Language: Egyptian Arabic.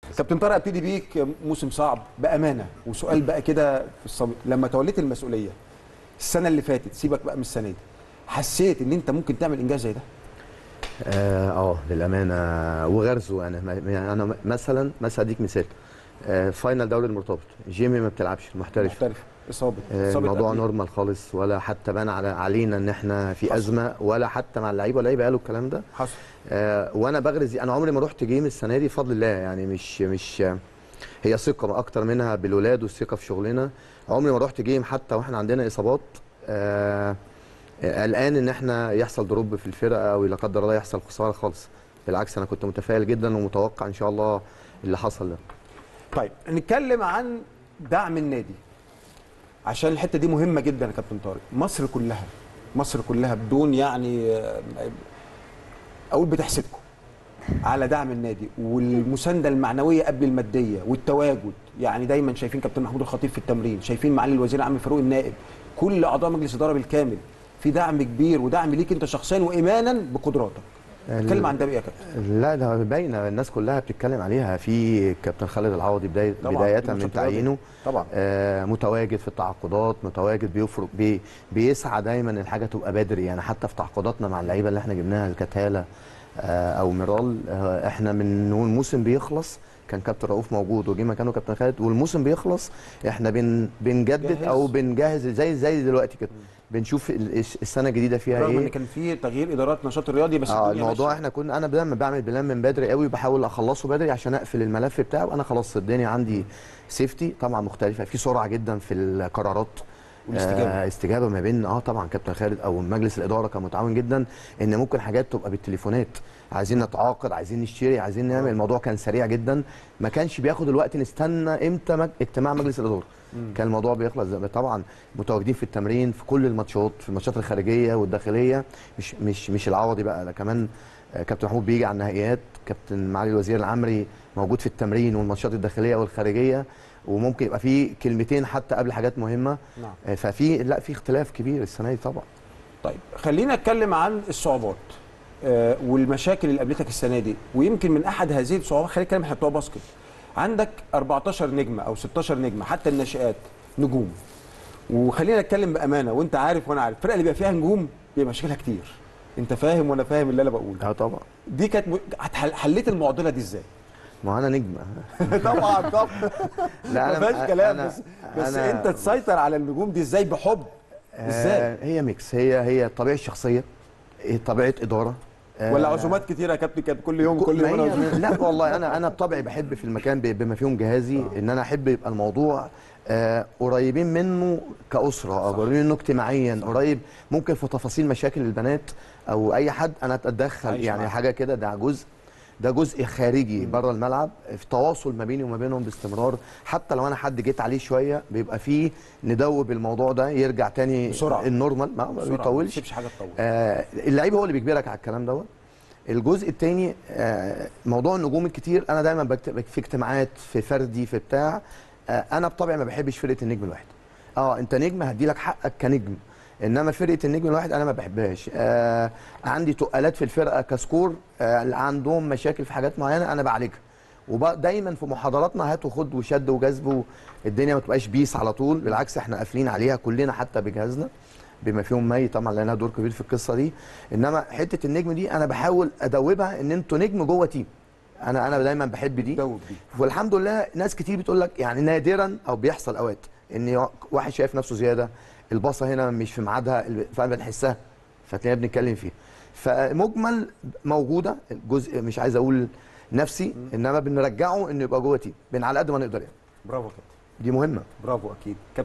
كابتن طارق ابتدي بيك موسم صعب بامانه وسؤال بقى كده في الصميم لما توليت المسؤوليه السنه اللي فاتت سيبك بقى من السنه دي حسيت ان انت ممكن تعمل انجاز زي ده اه آه، للامانه وغرزه انا ما- يعني انا مثلا مثلا اديك مثال آه فاينل دوري المرتبط جيمي ما بتلعبش المحترف محترف اصابه آه، اصابه الموضوع قبل. نورمال خالص ولا حتى بان على علينا ان احنا في حصل. ازمه ولا حتى مع اللعيبه واللعيبه قالوا الكلام ده حصل آه، وانا بغرز انا عمري ما رحت جيم السنه دي بفضل الله يعني مش مش هي ثقه اكتر منها بالولاد والثقه في شغلنا عمري ما رحت جيم حتى واحنا عندنا اصابات آه، آه، قلقان ان احنا يحصل دروب في الفرقه او لا قدر الله يحصل خساره خالص بالعكس انا كنت متفائل جدا ومتوقع ان شاء الله اللي حصل ده طيب نتكلم عن دعم النادي عشان الحته دي مهمه جدا يا كابتن طارق مصر كلها مصر كلها بدون يعني آه، اقول بتحسدكم على دعم النادي والمسانده المعنويه قبل الماديه والتواجد يعني دايما شايفين كابتن محمود الخطيب في التمرين شايفين معالي الوزير عم فاروق النائب كل اعضاء مجلس الاداره بالكامل في دعم كبير ودعم ليك انت شخصيا وايمانا بقدراتك اتكلم عن ده بقى يا كابتن لا ده باينه الناس كلها بتتكلم عليها في كابتن خالد العوضي بدايه طبعاً، بدايه في من ماتشات تعيينه طبعا آه متواجد في التعاقدات متواجد بيفرق بي بيسعى دايما الحاجه تبقى بدري يعني حتى في تعاقداتنا مع اللعيبه اللي احنا جبناها الكتاله آه او ميرال آه احنا من الموسم بيخلص كان كابتن رؤوف موجود وجه مكانه كابتن خالد والموسم بيخلص احنا بن بنجدد جهز. او بنجهز زي زي دلوقتي كده بنشوف ال- السنه الجديده فيها رغم ان ايه كان في تغيير ادارات نشاط الرياضي بس اه الدنيا الموضوع ماشية. احنا كنا انا دايما بعمل بلان من بدري قوي بحاول اخلصه بدري عشان اقفل الملف بتاعه انا خلاص الدنيا عندي سيفتي طبعا مختلفه في سرعه جدا في القرارات والاستجابة. آه استجابه ما بين اه طبعا كابتن خالد او مجلس الاداره كان متعاون جدا ان ممكن حاجات تبقى بالتليفونات عايزين نتعاقد عايزين نشتري عايزين نعمل الموضوع كان سريع جدا ما كانش بياخد الوقت نستنى امتى مج... اجتماع مجلس الاداره كان الموضوع بيخلص زي- طبعا متواجدين في التمرين في كل الماتشات في الماتشات الخارجيه والداخليه مش مش مش العوضي بقى ده كمان آه، كابتن محمود بيجي على النهائيات كابتن معالي الوزير العمري موجود في التمرين والماتشات الداخليه والخارجيه وممكن يبقى في كلمتين حتى قبل حاجات مهمه نعم آه، ففي لا في اختلاف كبير السنه دي طبعا طيب خلينا نتكلم عن الصعوبات آه والمشاكل اللي قابلتك السنه دي ويمكن من احد هذه الصعوبات خلينا نتكلم احنا بتوع باسكت عندك 14 نجمه او 16 نجمه حتى الناشئات نجوم وخلينا نتكلم بامانه وانت عارف وانا عارف الفرقه اللي بيبقى فيها نجوم بيبقى مشاكلها كتير انت فاهم وانا فاهم اللي انا بقوله اه طبعا دي كانت م... هتحل- حليت المعضله دي ازاي ما انا نجم طبعا طبعا لا ما فيهاش كلام أنا- بس بس أنا- انت تسيطر على النجوم دي ازاي بحب ازاي آه هي ميكس هي هي طبيعه شخصيه إيه طبيعه اداره آه، ولا عزومات كتيره يا كابتن كانت كل يوم كل ما يوم هي- أنا عزومة. لا والله انا انا بطبعي بحب في المكان ب- بما فيهم جهازي ان انا احب يبقى الموضوع آه قريبين منه كاسره أو قريبين منه اجتماعيا قريب ممكن في تفاصيل مشاكل البنات او اي حد انا اتدخل عايش يعني معاك. حاجه كده ده جزء ده جزء خارجي بره الملعب في تواصل ما بيني وما بينهم باستمرار حتى لو انا حد جيت عليه شويه بيبقى فيه ندوب الموضوع ده يرجع تاني بسرعة. النورمال ما ما بسرعة، ما بيطولش تسيبش حاجه تطول آه اللعيب هو اللي بيجبرك على الكلام دوت الجزء الثاني آه موضوع النجوم الكتير انا دايما بكتب في اجتماعات في فردي في بتاع آه انا بطبعي ما بحبش فرقه النجم الواحد اه انت نجم هدي لك حقك كنجم انما فرقه النجم الواحد انا ما بحبهاش آه عندي تقالات في الفرقه كسكور آه اللي عندهم مشاكل في حاجات معينه انا بعالجها ودايما في محاضراتنا هات وخد وشد وجذب الدنيا ما تبقاش بيس على طول بالعكس احنا قافلين عليها كلنا حتى بجهازنا بما فيهم مي طبعا لانها دور كبير في القصه دي انما حته النجم دي انا بحاول ادوبها ان انتوا نجم جوه تيم انا انا دايما بحب دي دوب دي والحمد لله ناس كتير بتقول لك يعني نادرا او بيحصل اوقات ان واحد شايف نفسه زياده الباصه هنا مش في ميعادها فانا بنحسها فتلاقينا بنتكلم فيها فمجمل موجوده الجزء مش عايز اقول نفسي انما بنرجعه انه يبقى جوه تيم بن على قد ما نقدر يعني برافو يا كابتن دي مهمه برافو اكيد